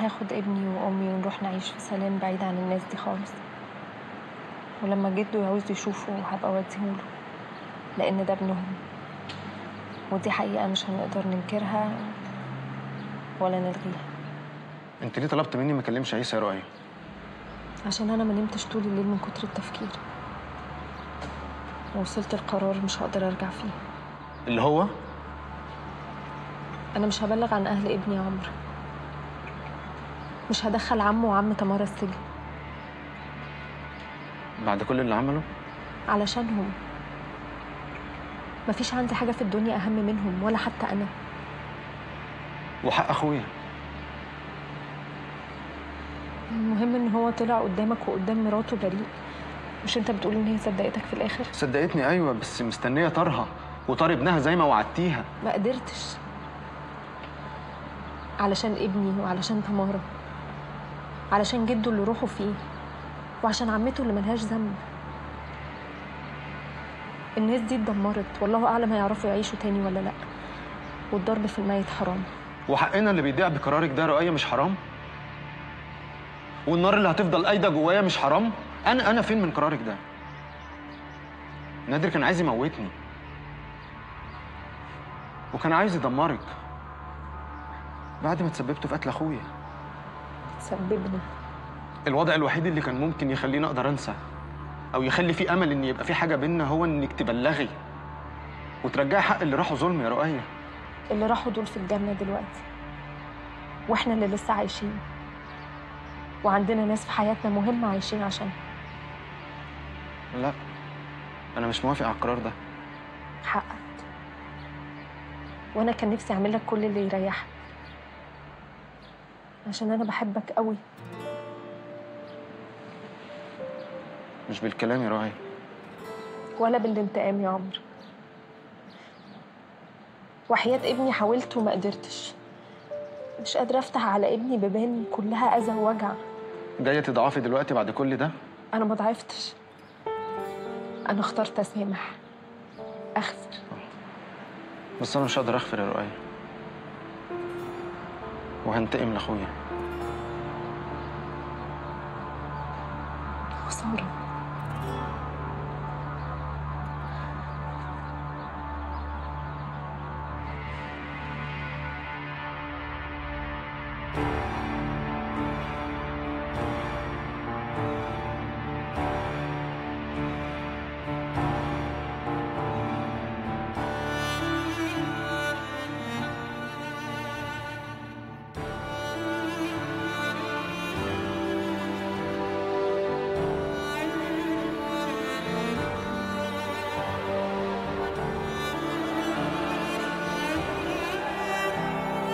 أنا هاخد ابني وأمي ونروح نعيش في سلام بعيد عن الناس دي خالص ولما جده يعوز يشوفه هبقى أوديهوله لأن ده ابنهم ودي حقيقة مش هنقدر ننكرها ولا نلغيها انت ليه طلبت مني ما اكلمش عيسى يا رؤية عشان أنا ما نمتش طول الليل من كتر التفكير ووصلت القرار مش هقدر أرجع فيه اللي هو أنا مش هبلغ عن أهل ابني يا عمرو مش هدخل عمه وعم تمارا السجن بعد كل اللي عمله علشانهم مفيش عندي حاجة في الدنيا أهم منهم ولا حتى أنا وحق اخويا المهم إن هو طلع قدامك وقدام مراته بريء مش أنت بتقول إن هي صدقتك في الآخر صدقتني ايوه بس مستنيه طارها وطار ابنها زي ما وعدتيها ما قدرتش علشان ابني وعلشان تمارا علشان جده اللي روحه فيه وعشان عمته اللي ملهاش ذنب الناس دي اتدمرت والله اعلم هيعرفوا يعيشوا تاني ولا لا والضرب في الميت حرام وحقنا اللي بيضيع بقرارك ده يا رؤية مش حرام والنار اللي هتفضل قايده جوايا مش حرام انا انا فين من قرارك ده نادر كان عايز يموتني وكان عايز يدمرك بعد ما تسببته في قتل اخويا سببني الوضع الوحيد اللي كان ممكن يخليني اقدر انسى او يخلي في امل ان يبقى في حاجه بينا هو انك تبلغي وترجعي حق اللي راحوا ظلم يا رؤية اللي راحوا دول في الجنة دلوقتي واحنا اللي لسه عايشين وعندنا ناس في حياتنا مهمة عايشين عشانها لا انا مش موافق على القرار ده حقك وانا كان نفسي اعمل لك كل اللي يريحك عشان انا بحبك قوي مش بالكلام يا رؤية ولا بالانتقام يا عمرو وحياة ابني حاولت وما قدرتش مش قادرة أفتح على ابني بيبان كلها أذى ووجع جايه تضعفي دلوقتي بعد كل ده أنا ما ضعفتش أنا اخترت أسامح أغفر بس انا مش هقدر اغفر يا رؤية وهنتقم لاخويا خسارة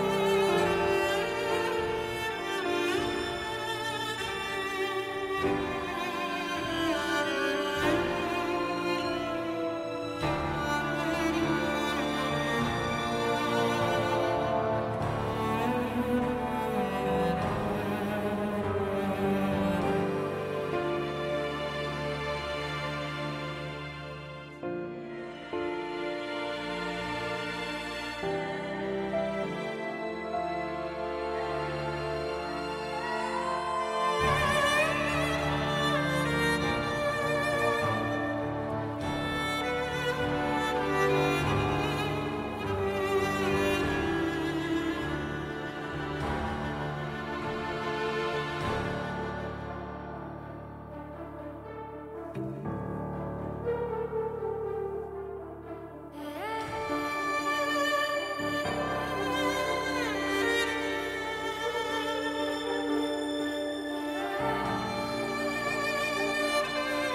thank you